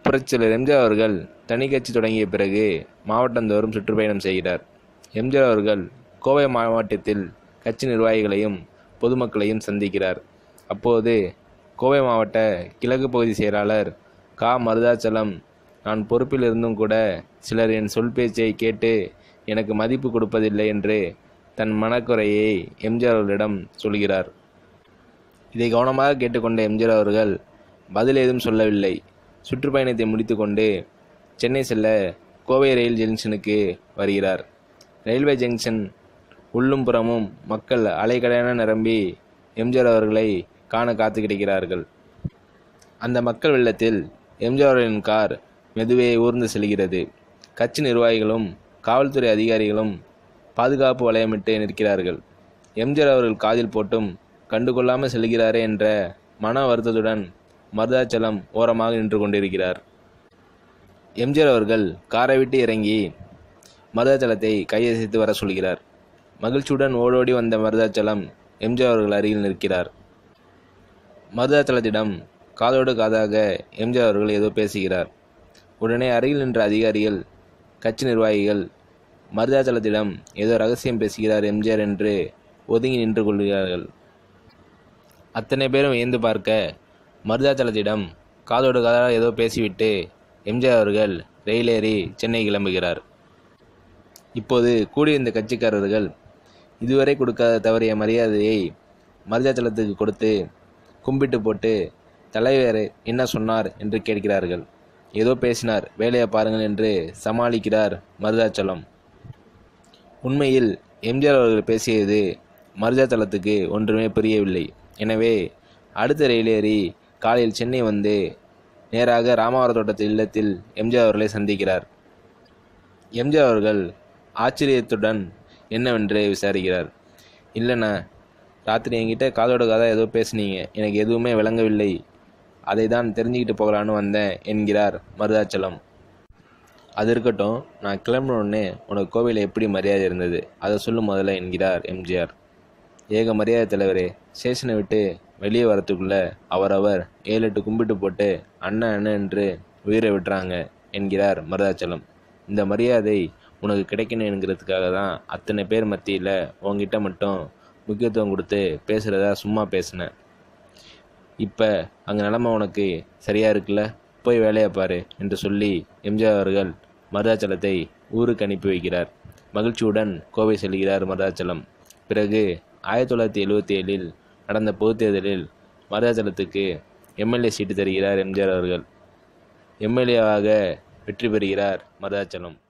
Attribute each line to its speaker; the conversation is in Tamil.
Speaker 1: புரட்சியாளர் எம்ஜிஆர் அவர்கள் தனி கட்சி தொடங்கிய பிறகு மாவட்டந்தோறும் சுற்றுப்பயணம் செய்கிறார் எம்ஜிஆர் அவர்கள் கோவை மாவட்டத்தில் கட்சி நிர்வாகிகளையும் பொதுமக்களையும் சந்திக்கிறார் அப்போது கோவை மாவட்ட கிழக்கு பகுதி செயலாளர் கா மருதாச்சலம் நான் பொறுப்பில் இருந்தும் கூட சிலர் என் சொல் பேச்சை கேட்டு எனக்கு மதிப்பு கொடுப்பதில்லை என்று தன் மனக்குறையை எம்ஜிஆர் அவர்களிடம் சொல்கிறார் இதை கவனமாக கேட்டுக்கொண்ட எம்ஜிஆர் அவர்கள் பதில் ஏதும் சொல்லவில்லை சுற்றுப்பயணத்தை முடித்துக்கொண்டு சென்னை செல்ல கோவை ரயில் ஜங்ஷனுக்கு வருகிறார் ரயில்வே ஜங்ஷன் உள்ளும் புறமும் மக்கள் அலைக்கடையான நிரம்பி எம்ஜிஆர் அவர்களை காண காத்து கிடைக்கிறார்கள் அந்த மக்கள் வெள்ளத்தில் எம்ஜிஆர் அவர்களின் கார் மெதுவே ஊர்ந்து செல்கிறது கட்சி நிர்வாகிகளும் காவல்துறை அதிகாரிகளும் பாதுகாப்பு வளையமிட்டு நிற்கிறார்கள் எம்ஜிஆர் அவர்கள் காதில் போட்டும் கண்டுகொள்ளாமல் செல்கிறாரே என்ற மன வருத்தத்துடன் மருதாச்சலம் ஓரமாக நின்று கொண்டிருக்கிறார் எம்ஜிஆர் அவர்கள் காரை விட்டு இறங்கி மருதாச்சலத்தை கையசைத்து வர சொல்கிறார் மகிழ்ச்சியுடன் ஓடோடி வந்த மருதாச்சலம் எம்ஜிஆர் அவர்கள் அருகில் நிற்கிறார் மருதாச்சலத்திடம் காதோடு காதாக எம்ஜிஆர் அவர்கள் ஏதோ பேசுகிறார் உடனே அருகில் நின்ற அதிகாரிகள் கட்சி நிர்வாகிகள் மருதாச்சலத்திடம் ஏதோ ரகசியம் பேசுகிறார் எம்ஜிஆர் என்று ஒதுங்கி நின்று கொள்கிறார்கள் அத்தனை பேரும் வியந்து பார்க்க மருதாச்சலத்திடம் காதோடு காதாக ஏதோ பேசிவிட்டு எம்ஜிஆர் அவர்கள் ரயிலேறி சென்னை கிளம்புகிறார் இப்போது கூடியிருந்த கட்சிக்காரர்கள் இதுவரை கொடுக்காத தவறிய மரியாதையை மருதாச்சலத்துக்கு கொடுத்து கும்பிட்டு போட்டு தலைவர் என்ன சொன்னார் என்று கேட்கிறார்கள் ஏதோ பேசினார் வேலையை பாருங்கள் என்று சமாளிக்கிறார் மருதாச்சலம் உண்மையில் எம்ஜிஆர் அவர்கள் பேசியது மருதாச்சலத்துக்கு ஒன்றுமே புரியவில்லை எனவே அடுத்த ரயிலேறி காலையில் சென்னை வந்து நேராக ராமவர தோட்டத்து இல்லத்தில் எம்ஜிஆர் அவர்களை சந்திக்கிறார் எம்ஜிஆர் அவர்கள் ஆச்சரியத்துடன் என்னவென்று விசாரிக்கிறார் இல்லைண்ணா ராத்திரி என்கிட்ட காதோட காதா ஏதோ பேசுனீங்க எனக்கு எதுவுமே விளங்கவில்லை அதை தான் தெரிஞ்சுக்கிட்டு போகலான்னு வந்தேன் என்கிறார் மருதாச்சலம் அது இருக்கட்டும் நான் கிளம்பினோடனே உனக்கு கோவிலில் எப்படி மரியாதை இருந்தது அதை சொல்லும் முதல்ல என்கிறார் எம்ஜிஆர் ஏக மரியாதை தலைவரே ஸ்டேஷனை விட்டு வெளியே வரத்துக்குள்ள அவரவர் ஏழு எட்டு கும்பிட்டு போட்டு அண்ணன் அண்ணன் என்று உயிரை விட்டுறாங்க என்கிறார் மருதாச்சலம் இந்த மரியாதை உனக்கு கிடைக்கணுங்கிறதுக்காக தான் அத்தனை பேர் மத்தியில் உங்ககிட்ட மட்டும் முக்கியத்துவம் கொடுத்து பேசுகிறதா சும்மா பேசினேன் இப்போ அங்கே நிலமை உனக்கு சரியாக இருக்குல்ல போய் வேலையை பாரு என்று சொல்லி எம்ஜிஆர் அவர்கள் மருதாச்சலத்தை ஊருக்கு அனுப்பி வைக்கிறார் மகிழ்ச்சியுடன் கோவை செல்கிறார் மருதாச்சலம் பிறகு ஆயிரத்தி தொள்ளாயிரத்தி எழுவத்தி ஏழில் நடந்த பொதுத் தேர்தலில் மருதாச்சலத்துக்கு எம்எல்ஏ சீட்டு தருகிறார் எம்ஜிஆர் அவர்கள் எம்எல்ஏவாக வெற்றி பெறுகிறார் மருதாச்சலம்